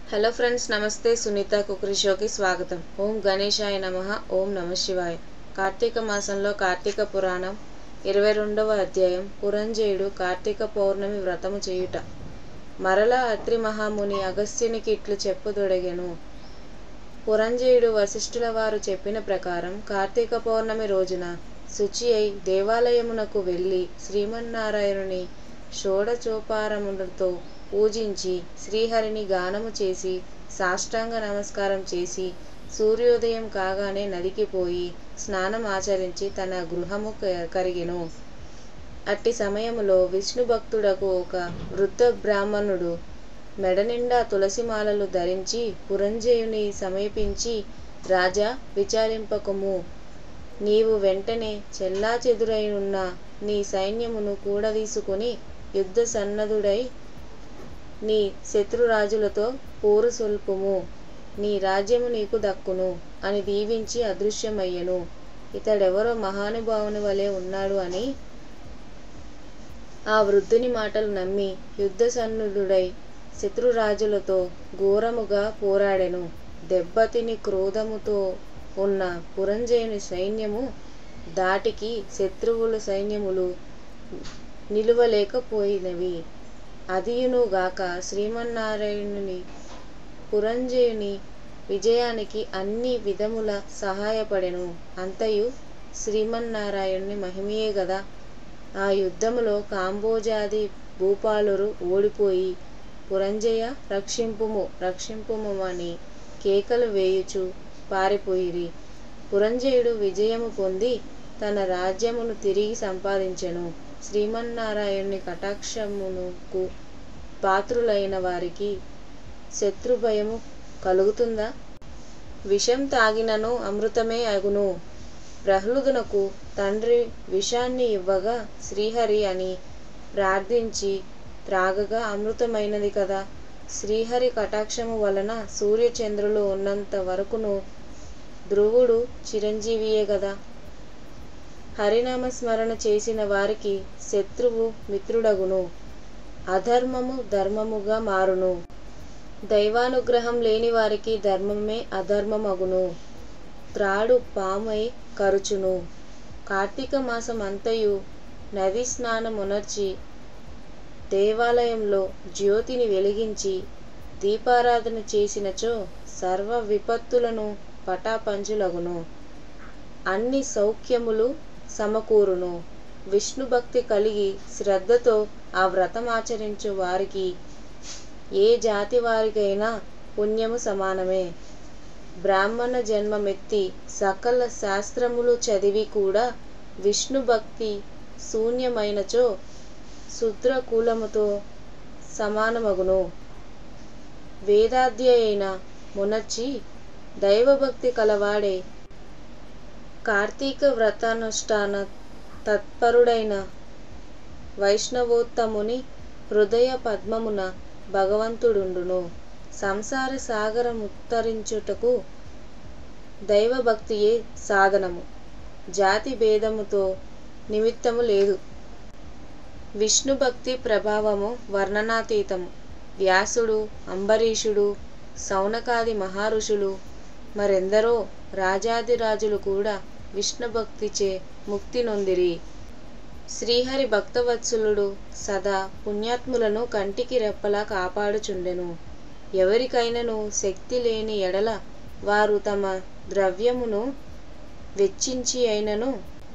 hello friends నమస్తే Sunitha cookery షోకి స్వాగతం ఓం గణేశాయ నమ ఓం నమ శివాయ కార్తీక మాసంలో కార్తీక పురాణం ఇరవై రెండవ అధ్యాయం పురంజయుడు కార్తీక పౌర్ణమి వ్రతము చేయుట మరలా అత్రి మహాముని అగస్త్యునికి ఇట్లు చెప్పుదొడగెను పురంజయుడు వశిష్ఠుల వారు చెప్పిన ప్రకారం కార్తీక పౌర్ణమి రోజున శుచి అయి దేవాలయమునకు వెళ్ళి శ్రీమన్నారాయణుని షోడచోపారములతో పూజించి శ్రీహరిని గానము చేసి సాష్టాంగ నమస్కారం చేసి సూర్యోదయం కాగానే నదికి పోయి స్నానం ఆచరించి తన గృహము క- కరిగెను అట్టి సమయములో విష్ణు భక్తుడకు ఒక వృద్ధ బ్రాహ్మణుడు మెడనిండా తులసిమాలలు ధరించి పురంజయుని సమీపించి రాజా విచారింపకము నీవు వెంటనే చెల్లాచెదురైనున్న నీ సైన్యమును కూడదీసుకుని యుద్ధ సన్నద్ధుడై నీ శత్రురాజులతో పోరు సొల్పుము నీ రాజ్యము నీకు దక్కును అని దీవించి అదృశ్యమయ్యెను ఇతడెవరో మహానుభావుని వలె ఉన్నాడు అని ఆ వృద్ధుని మాటలు నమ్మి యుద్ధ సన్నుడుడై శత్రురాజులతో ఘోరముగా పోరాడెను దెబ్బతిని క్రోధముతో ఉన్న పురంజయుని సైన్యము దాటికి శత్రువుల సైన్యములు నిలువలేకపోయినవి అదియును గాక శ్రీమన్నారాయణుని పురంజయుని విజయానికి అన్ని విధముల సహాయపడెను అంతయు శ్రీమన్నారాయణుని మహిమయే గదా ఆ యుద్ధములో కాంబోజాది భూపాలురు ఓడిపోయి పురంజయ రక్షింపుము రక్షింపుము అని కేకలు వేయుచు పారిపోయిరి పురంజయుడు విజయము పొంది తన రాజ్యమును తిరిగి సంపాదించెను శ్రీమన్నారాయణుని కటాక్షమునకు పాత్రులైన వారికి శత్రుభయము కలుగుతుందా విషం తాగినను అమృతమే అగును ప్రహ్లుదునకు తండ్రి విషాన్ని ఇవ్వగా శ్రీహరి అని ప్రార్థించి త్రాగగా అమృతమైనది కదా శ్రీహరి కటాక్షము వలన సూర్యచంద్రులు ఉన్నంత వరకును ధ్రువుడు చిరంజీవియే గదా హరినామస్మరణ చేసిన వారికి శత్రువు మిత్రుడగును అధర్మము ధర్మముగా మారును దైవానుగ్రహం లేని వారికి ధర్మమే అధర్మమగును త్రాడు పామై కరుచును కార్తీక మాసం అంతయు నది స్నానమునర్చి దేవాలయంలో జ్యోతిని వెలిగించి దీపారాధన చేసినచో సర్వ విపత్తులను పటాపంచులగును అన్ని సౌఖ్యములు సమకూరును విష్ణు భక్తి కలిగి శ్రద్ధతో ఆ వ్రతం ఆచరించు వారికి ఏ జాతి వారికైనా పుణ్యము సమానమే బ్రాహ్మణ జన్మమెత్తి సకల శాస్త్రములు చదివి కూడా విష్ణు భక్తి శూన్యమైనచో శుద్ర కులముతో సమానమగును వేదాధ్యయన మునర్చి దైవభక్తి కలవాడే కార్తీక వ్రతానుష్ఠాన తత్పరుడైన వైష్ణవోత్తముని హృదయ పద్మమున భగవంతుడుండును సంసార సాగరముత్తరించుటకు దైవభక్తియే సాధనము జాతి భేదముతో నిమిత్తము లేదు విష్ణు భక్తి ప్రభావము వర్ణనాతీతము వ్యాసుడు అంబరీషుడు సౌనకాది మహారుషులు మరెందరో రాజాదిరాజులు కూడా విష్ణు భక్తిచే ముక్తి నొందిరి శ్రీహరి భక్తవత్సలుడు సదా పుణ్యాత్ములను కంటికి రెప్పలా కాపాడుచుండెను ఎవరికైనను శక్తి లేని ఎడల వారు తమ ద్రవ్యమును వెచ్చించి అయినను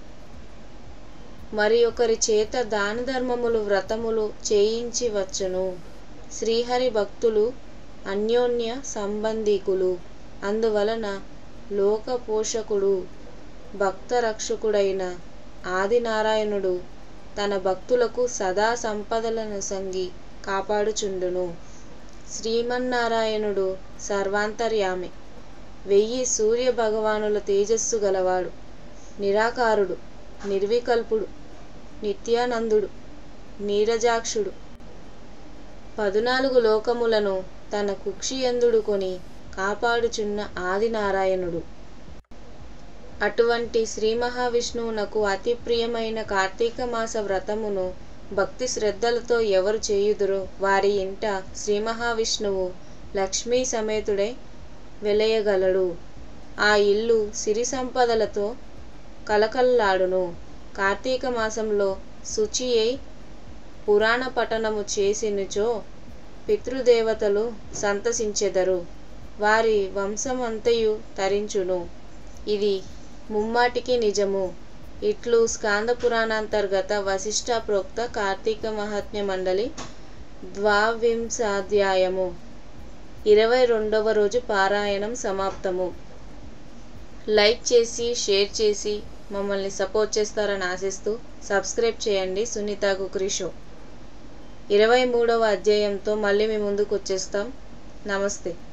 మరి ఒకరి చేత దాన ధర్మములు వ్రతములు చేయించి వచ్చును శ్రీహరి భక్తులు అన్యోన్య సంబంధికులు అందువలన లోక పోషకుడు భక్త రక్షకుడైన ఆదినారాయణుడు తన భక్తులకు సదా సంపదలను సంగి కాపాడుచుండును శ్రీమన్నారాయణుడు సర్వాంతర్యామి వెయ్యి సూర్య భగవానుల తేజస్సు గలవాడు నిరాకారుడు నిర్వికల్పుడు నిత్యానందుడు నీరజాక్షుడు పదునాలుగు లోకములను తన కుక్షియందుడు కొని కాపాడుచున్న ఆదినారాయణుడు అటువంటి శ్రీ మహావిష్ణువునకు అతి ప్రియమైన కార్తీక మాస వ్రతమును భక్తి శ్రద్ధలతో ఎవరు చేయుదురో వారి ఇంట శ్రీ మహావిష్ణువు లక్ష్మీ సమేతుడై వెలయగలడు ఆ ఇల్లు సిరి సంపదలతో కలకల్లాడును కార్తీక మాసంలో శుచి అయి పురాణ పఠనము చేసినచో పితృదేవతలు సంతసించెదరు వారి వంశమంతయు తరించును ఇది ముమ్మాటికి నిజము ఇట్లు స్కాంద పురాణాంతర్గత వశిష్ట ప్రోక్త కార్తీక మహాత్మ్య మండలి ద్వావింశాధ్యాయము ఇరవై రెండవ రోజు పారాయణం సమాప్తము లైక్ చేసి షేర్ చేసి మమ్మల్ని సపోర్ట్ చేస్తారని ఆశిస్తూ సబ్స్క్రైబ్ చేయండి సునీత కుక్రీ షో ఇరవై మూడవ అధ్యాయంతో మళ్ళీ మీ ముందుకు వచ్చేస్తాం నమస్తే